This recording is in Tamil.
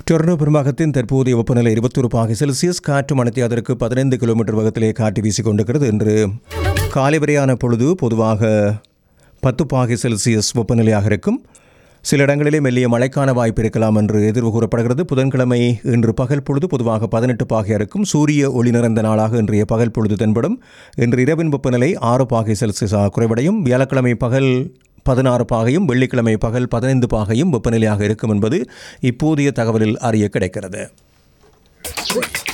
டொர்னோ பெரும்பாகத்தின் தற்போதைய வெப்பநிலை இருபத்தொரு பாகை செல்சியஸ் காற்று மணித்தி அதற்கு பதினைந்து கிலோமீட்டர் வேகத்திலே காற்று வீசிக் கொண்டிருக்கிறது என்று காலை வரையான பொழுது பொதுவாக பத்து பாகை செல்சியஸ் வெப்பநிலையாக இருக்கும் சில இடங்களிலே மெல்லிய மழைக்கான வாய்ப்பு இருக்கலாம் என்று எதிர்வு கூறப்படுகிறது புதன்கிழமை இன்று பகல் பொழுது பொதுவாக பதினெட்டு பாகை இருக்கும் சூரிய ஒளி நிறைந்த நாளாக இன்றைய பகல் பொழுது தென்படும் இன்று இரவின் வெப்பநிலை ஆறு பாகை செல்சியஸாக குறைவடையும் வியாழக்கிழமை பகல் பதினாறு பாகையும் வெள்ளிக்கிழமை பகல் பதினைந்து பாகையும் வெப்பநிலையாக இருக்கும் என்பது இப்போதைய தகவலில் அறிய கிடைக்கிறது